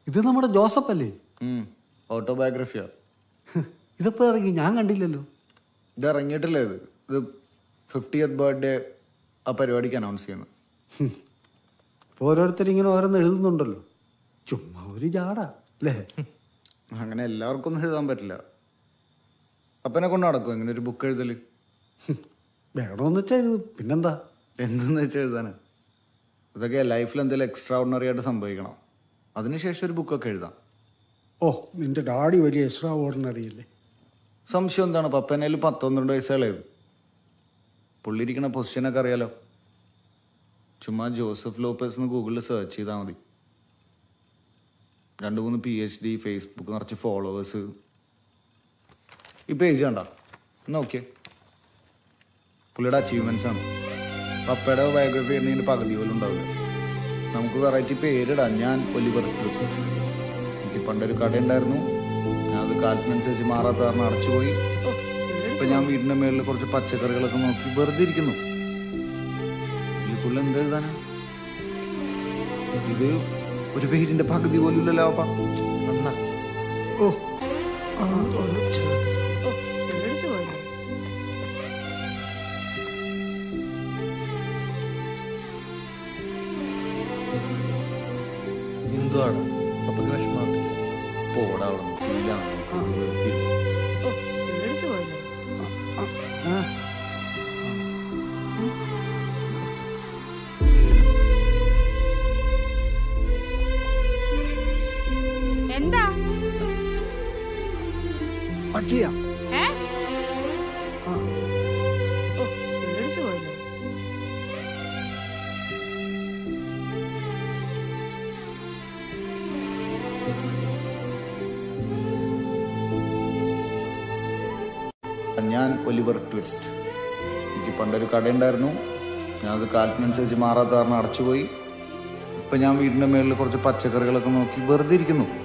ഇത് നമ്മുടെ ജോസഫ് അല്ലേ ഓട്ടോബയോഗ്രഫിയാ ഇതിപ്പോ ഇറങ്ങി ഞാൻ കണ്ടില്ലല്ലോ ഇത് ഇറങ്ങിയിട്ടില്ല ഇത് ഇത് ഫിഫ്റ്റിയത്ത് ബർത്ത്ഡേ ആ പരിപാടിക്ക് അനൗൺസ് ചെയ്യുന്നു ഇപ്പൊ ഓരോരുത്തർ ഇങ്ങനെ ഓരോന്ന് എഴുതുന്നുണ്ടല്ലോ ചുമ്മാ ഒരു ജാട അല്ലേ അങ്ങനെ എല്ലാവർക്കും ഒന്നും എഴുതാൻ പറ്റില്ല അപ്പനെ കൊണ്ട് നടക്കും ഇങ്ങനെ ഒരു ബുക്ക് എഴുതല് വേണമെന്ന് വെച്ചാൽ എഴുതും പിന്നെന്താ എന്തെന്ന് വെച്ചാൽ എഴുതാന് ഇതൊക്കെ ലൈഫിൽ എന്തെങ്കിലും എക്സ്ട്രാ ഓർഡിനറി ആയിട്ട് സംഭവിക്കണം അതിനുശേഷം ഒരു ബുക്കൊക്കെ എഴുതാം ഓ നിന്റെ ഡാഡി വലിയ എക്സ്ട്രാ ഓർഡിനറി അല്ലേ സംശയം എന്താണ് പപ്പനയിൽ പത്തൊന്നരണ്ട് വയസ്സുകളേത് പുള്ളിയിരിക്കണ പൊസിഷനൊക്കെ അറിയാലോ ചുമ്മാ ജോസഫ് ലോപ്പസ് എന്ന് ഗൂഗിളിൽ സെർച്ച് ചെയ്താൽ മതി രണ്ട് മൂന്ന് പി എച്ച് ഡി ഫേസ്ബുക്ക് നിറച്ച് ഫോളോവേഴ്സ് ഈ പേജ് കണ്ട നോക്കിയേ പുള്ളിയുടെ അച്ചീവ്മെന്റ്സ് ആണ് പപ്പയുടെ ബയോഗ്രഫി എന്നതിന് പകുതി പോലും ഉണ്ടാവില്ല നമുക്ക് വെറൈറ്റി പേരിടാം ഞാൻ ഒലിവർ ട്വിസ്റ്റ് എനിക്ക് പണ്ടൊരു കടയുണ്ടായിരുന്നു ഞാൻ അത് കാലത്തിനനുസരിച്ച് മാറാത്ത കാരണം അടച്ചുപോയി ഇപ്പൊ ഞാൻ വീടിന്റെ മേളിൽ കുറച്ച് പച്ചക്കറികളൊക്കെ നോക്കി വെറുതെ ഇരിക്കുന്നു ഈ പുള്ളി എന്ത് എഴുതാനാ ഇത് ഒരു പേജിന്റെ പകുതി പോലും ഇല്ലല്ലോ അപ്പ നന്നാ ഓ ആ, ഒളിച്ച്. ഓ പേടിച്ചു പോയല്ലോ എന്തുവാണ് പപ്പക്ക് വിഷമാണ് പോടാ അവിടെ ഫീലാണ് ഓ പേടിച്ചു പോയല്ലോ ആ, എന്താ പട്ടിയാ ഏ ആ, ഓ പേടിച്ചു പോയല്ലോ ഞാൻ ഒലിവർ ട്വിസ്റ്റ് എനിക്ക് പണ്ടൊരു കടയുണ്ടായിരുന്നു ഞാൻ അത് കാലത്തിനനുസരിച്ച് മാറാത്ത കാരണം അടച്ചുപോയി ഇപ്പൊ ഞാൻ വീടിന്റെ മേളിൽ കുറച്ച് പച്ചക്കറികളൊക്കെ നോക്കി വെറുതെ ഇരിക്കുന്നു